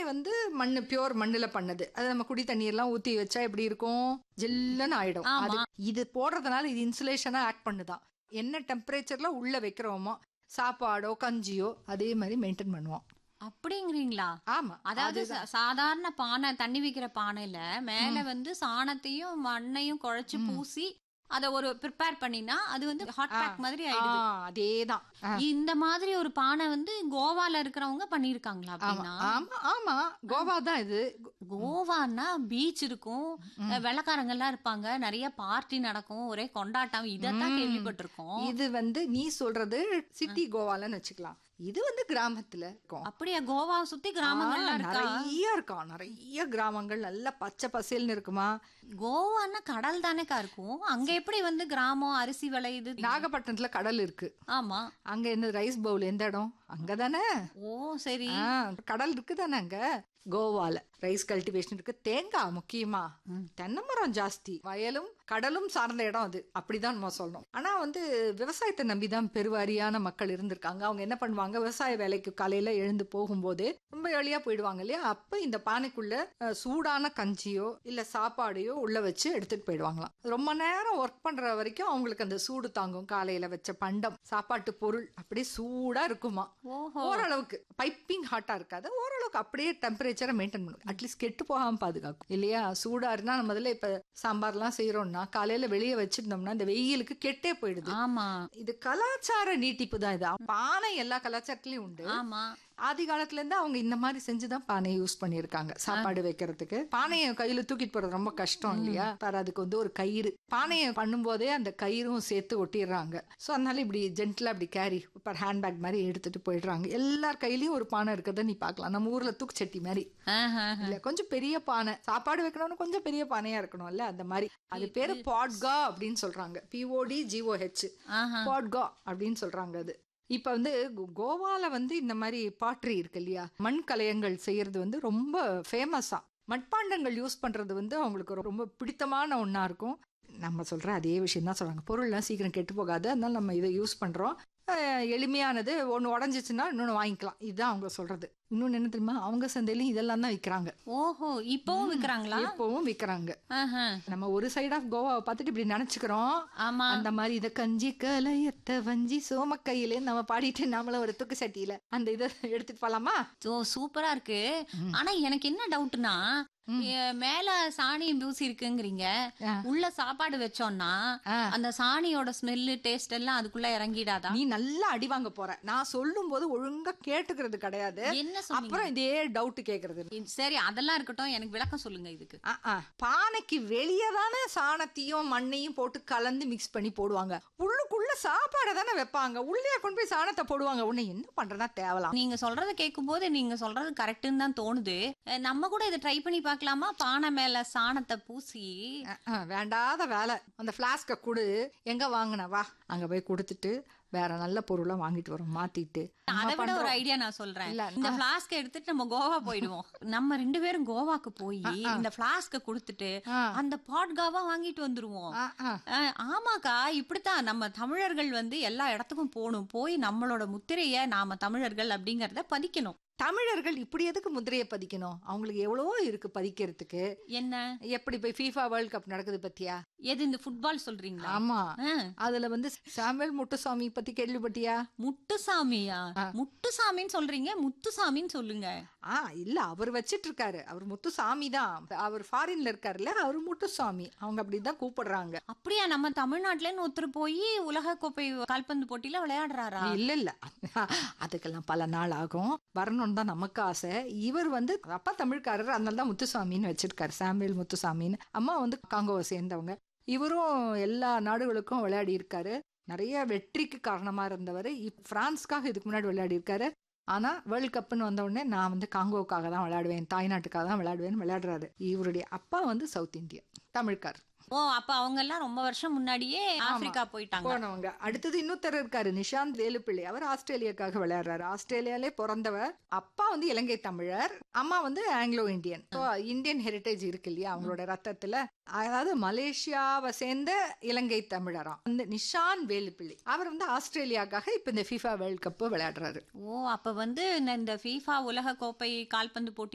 வந்து மண்ணு பியோர் மண்ணுல பண்ணது அது நம்ம குடி தண்ணீர்லாம் ஊத்தி வச்சா எப்படி இருக்கும் ஜில்லுன்னு ஆயிடும் ஆமா. அது இது போடுறதுனால இது இன்சுலேஷனா ஆக்ட் பண்ணுதான் என்ன டெம்பரேச்சர்ல உள்ள வைக்கிறோமோ சாப்பாடோ கஞ்சியோ அதே மாதிரி மெயின்டைன் பண்ணுவோம் அப்படிங்கிறீங்களா ஆமா அதாவது அதுதான். சா- சாதாரண பானை தண்ணி வைக்கிற பானையில மேல வந்து சாணத்தையும் மண்ணையும் குழைச்சு பூசி அத ஒரு ப்ரிப்பேர் பண்ணினா அது வந்து ஹாட் ஆ. பேக் மாதிரி ஆ, ஆயிடுது அதேதான் ஆ, இந்த மாதிரி ஒரு பானை வந்து கோவால இருக்கிறவங்க பண்ணிருக்காங்களா ஆமா அப்படின்னா ஆமா ஆமா கோவா தான் இது கோவான்னா பீச் இருக்கும் அஹ் வெள்ளக்காரங்க எல்லாம் இருப்பாங்க நிறைய பார்ட்டி நடக்கும் ஒரே கொண்டாட்டம் இதத்தான் ம். கேள்விப்பட்டிருக்கோம் இது வந்து நீ சொல்றது சிட்டி கோவாலன்னு வச்சுக்கலாம் இது வந்து கிராமத்துல இருக்கும் அப்படியா கோவா சுத்தி கிராமங்கள்லாம் ஆ, இருக்கா நிறைய இருக்கும் நிறைய கிராமங்கள் நல்லா பச்சை பசேல்னு இருக்குமா கோவான்னா கடல் தானேக்கா இருக்கும் அங்க எப்படி வந்து கிராமம் அரிசி விளையுது நாகப்பட்டினத்துல கடல் இருக்கு ஆமா அங்க என்ன ரைஸ் பவுல் எந்த இடம் அங்கதானே ஓ சரி ஆ, கடல் இருக்குதானே அங்க கோவால ரைஸ் கல்டிவேஷன் இருக்கு தேங்காய் முக்கியமா ம். தென்னை மரம் ஜாஸ்தி வயலும் கடலும் சார்ந்த இடம் அது அப்படிதான் நம்ம சொல்லணும் ஆனா வந்து விவசாயத்தை நம்பிதான் பெருவாரியான மக்கள் இருந்திருக்காங்க அவங்க என்ன பண்ணுவாங்க விவசாய வேலைக்கு காலையில எழுந்து போகும்போது ரொம்ப எளியா போயிடுவாங்க இல்லையா அப்ப இந்த பானைக்குள்ள அஹ், சூடான கஞ்சியோ இல்ல சாப்பாடையோ உள்ள வச்சு எடுத்துட்டு போயிடுவாங்களாம் ரொம்ப நேரம் ஒர்க் பண்ற வரைக்கும் அவங்களுக்கு அந்த சூடு தாங்கும் காலையில வச்ச பண்டம் சாப்பாட்டு பொருள் அப்படியே சூடா இருக்குமா ஓஹோ ஓரளவுக்கு பைப்பிங் ஹாட்டா இருக்காது ஓரளவுக்கு அப்படியே டெம்பரேச்சரை மெயின்டைன் பண்ணும் அட்லீஸ்ட் கெட்டு போகாம பாதுகாக்கும் இல்லையா சூடா இருந்தா நம்ம முதல்ல இப்ப சாம்பார்லாம் செய்யறோம்னா காலையில வெளியே வச்சிருந்தோம்னா இந்த வெயிலுக்கு கெட்டே போயிடுது ஆமா இது கலாச்சார நீட்டிப்பு தான் இது பானை எல்லா கலாச்சாரத்திலயும் உண்டு ஆமா ஆதி காலத்துல இருந்து அவங்க இந்த மாதிரி செஞ்சுதான் பானையை யூஸ் பண்ணிருக்காங்க சாப்பாடு வைக்கிறதுக்கு பானையை கையில தூக்கிட்டு போறது ரொம்ப கஷ்டம் இல்லையா பாரு அதுக்கு வந்து ஒரு கயிறு பானையை பண்ணும்போதே அந்த கயிறும் சேர்த்து ஒட்டிடுறாங்க சோ அதனால இப்படி ஜென்டலா இப்படி கேரி பர் ஹேண்ட்பேக் மாதிரி எடுத்துட்டு போயிடுறாங்க எல்லார் கையிலயும் ஒரு பானை இருக்கிறத நீ பார்க்கலாம் நம்ம ஊர்ல தூக்குச்சட்டி மாதிரி ஆஹா. இல்ல கொஞ்சம் பெரிய பானை சாப்பாடு வைக்கணும்னு கொஞ்சம் பெரிய பானையா இருக்கணும்ல அந்த மாதிரி அது பேரு பாட்கா அப்படின்னு சொல்றாங்க பிஓடி ஜிஓஹெச் ஆஹா. பாட்கா அப்படின்னு சொல்றாங்க அது இப்ப வந்து கோ- கோவால வந்து இந்த மாதிரி பாட்ரி இருக்கு இல்லையா மண் கலையங்கள் செய்யறது வந்து ரொம்ப ஃபேமஸா மட்பாண்டங்கள் யூஸ் பண்றது வந்து அவங்களுக்கு ரொம்ப பிடித்தமான ஒண்ணா இருக்கும் நம்ம சொல்ற அதே விஷயம் தான் சொல்றாங்க பொருள்லாம் சீக்கிரம் கெட்டு போகாது அதனால நம்ம இதை யூஸ் பண்றோம் அஹ், எளிமையானது ஒன்று உடஞ்சிச்சுன்னா இன்னொன்று வாங்கிக்கலாம் இதுதான் அவங்க சொல்றது இன்னொன்னு என்ன தெரியுமா அவங்க சந்தையிலும் இதெல்லாம் தான் விற்கிறாங்க ஓஹோ இப்பவும் விக்கிறாங்களா எப்பவும் விற்கிறாங்க ஆஹா. நம்ம ஒரு சைடு ஆஃப் கோவாவை பார்த்துட்டு இப்படி நினைச்சுக்கிறோம் ஆமா அந்த மாதிரி இத கஞ்சி கலையத்த வஞ்சி சோம கையில நம்ம பாடிட்டு நாமள ஒரு துக்கு சட்டியில அந்த இதை எடுத்துட்டு போலாமா ஓ சூப்பரா இருக்கு ம். ஆனா எனக்கு என்ன டவுட்னா ம். மேல சாணி பூசி இருக்குங்கிறீங்க ஆ. உள்ள சாப்பாடு வச்சோம்னா ஆ. அந்த சாணியோட ஸ்மெல்லு டேஸ்ட் எல்லாம் அதுக்குள்ள இறங்கிடாதா நீ நல்லா அடி வாங்க போற நான் சொல்லும் போது ஒழுங்கா கேட்டுக்கிறது கிடையாது என்ன சொன்னீங்க அப்புறம் இதே டவுட் கேக்குறது இது- சரி அதெல்லாம் இருக்கட்டும் எனக்கு விளக்கம் சொல்லுங்க இதுக்கு ஆ, ஆ. பானைக்கு வெளியே தானே சாணத்தையும் மண்ணையும் போட்டு கலந்து மிக்ஸ் பண்ணி போடுவாங்க உள்ளுக்குள்ள சாப்பாடை தானே வைப்பாங்க உள்ளே கொண்டு போய் சாணத்தை போடுவாங்க உன்னை என்ன பண்றதா தேவலாம் நீங்க சொல்றத கேட்கும்போது நீங்க சொல்றது கரெக்ட்னு தான் தோணுது அஹ் நம்ம கூட இதை ட்ரை பண்ணி பார்க்கலாமா பானை மேல சாணத்தை பூசி ஆ, ஆ, வேண்டாத வேலை அந்த பிளாஸ்க கொடு எங்க வாங்கின வா அங்க போய் கொடுத்துட்டு வேற நல்ல பொருளை வாங்கிட்டு வரோம் மாத்திட்டு நம்ம அதை விட ஒரு பண்றோம். ஐடியா நான் சொல்றேன் இல்ல, இந்த பிளாஸ்க எடுத்துட்டு நம்ம கோவா போயிடுவோம் நம்ம ரெண்டு பேரும் கோவாக்கு போய் இந்த பிளாஸ்க கொடுத்துட்டு ஆ, அந்த பாட்காவா வாங்கிட்டு வந்துருவோம் ஆ, ஆ. அஹ் ஆமாக்கா இப்படித்தான் நம்ம தமிழர்கள் வந்து எல்லா இடத்துக்கும் போகணும் போய் நம்மளோட முத்திரைய நாம தமிழர்கள் அப்படிங்கறத பதிக்கணும் தமிழர்கள் இப்படி எதுக்கு முதிரையை பதிக்கணும் அவங்களுக்கு எவ்வளவோ இருக்கு பதிக்கிறதுக்கு என்ன எப்படி போய் ஃபீஃபா வேர்ல்ட் கப் நடக்குது பத்தியா எது இந்த ஃபுட்பால் சொல்றீங்களா ஆமா அஹ், அதுல வந்து சாமுவேல் முட்டுசாமி பத்தி கேள்விப்பட்டியா முத்துசாமியா ஆ. முத்துசாமின்னு சொல்றீங்க முத்துசாமின்னு சொல்லுங்க ஆ இல்ல அவர் வச்சிட்டு இருக்காரு அவர் முத்துசாமி தான் அவர் ஃபாரின்ல இருக்காருல்ல அவர் முத்துசாமி அவங்க அப்படிதான் கூப்பிடுறாங்க அப்படியா நம்ம தமிழ்நாட்டுல ஒருத்தர் போய் உலக கோப்பை கால்பந்து போட்டியில விளையாடுறாரா இல்ல இல்ல அதுக்கெல்லாம் பல நாள் ஆகும் வரணும்னு தான் நமக்கு ஆசை இவர் வந்து அப்பா தமிழ்காரர் அதனால தான் முத்துசாமின்னு வச்சிருக்காரு சாமுவேல் முத்துசாமின்னு அம்மா வந்து காங்கோவை சேர்ந்தவங்க இவரும் எல்லா நாடுகளுக்கும் விளையாடி இருக்காரு நிறைய வெற்றிக்கு காரணமா இருந்தவர் இப் பிரான்ஸ்க்காக இதுக்கு முன்னாடி விளையாடி இருக்காரு ஆனா வேர்ல்ட் கப்னு வந்த உடனே நான் வந்து காங்கோவுக்காக தான் விளையாடுவேன் தாய்நாட்டுக்காக தான் விளையாடுவேன்னு விளையாடுறாரு இவருடைய அப்பா வந்து சவுத் இந்தியன் தமிழ்கார் ஓ அப்ப அவங்க எல்லாம் ரொம்ப வருஷம் முன்னாடியே ஆப்பிரிக்கா போயிட்டாங்க போனவங்க அடுத்தது இன்னொருத்தர் இருக்காரு நிஷாந்த் வேலுப்பிள்ளை அவர் ஆஸ்திரேலியாக்காக விளையாடுறாரு ஆஸ்திரேலியாலே பிறந்தவர் அப்பா வந்து இலங்கை தமிழர் அம்மா வந்து Anglo Indian So, Indian heritage இருக்கு இல்லையா அவங்களோட ரத்தத்துல அதாவது மலேசியாவை சேர்ந்த இலங்கை தமிழராம் அந்த நிஷான் வேலுப்பிள்ளை அவர் வந்து ஆஸ்திரேலியாக்காக இப்ப இந்த FIFA வேர்ல்ட் கப் விளையாடுறாரு ஓ அப்ப வந்து இந்த- இந்த ஃபீஃபா உலக கோப்பை கால்பந்து போட்டி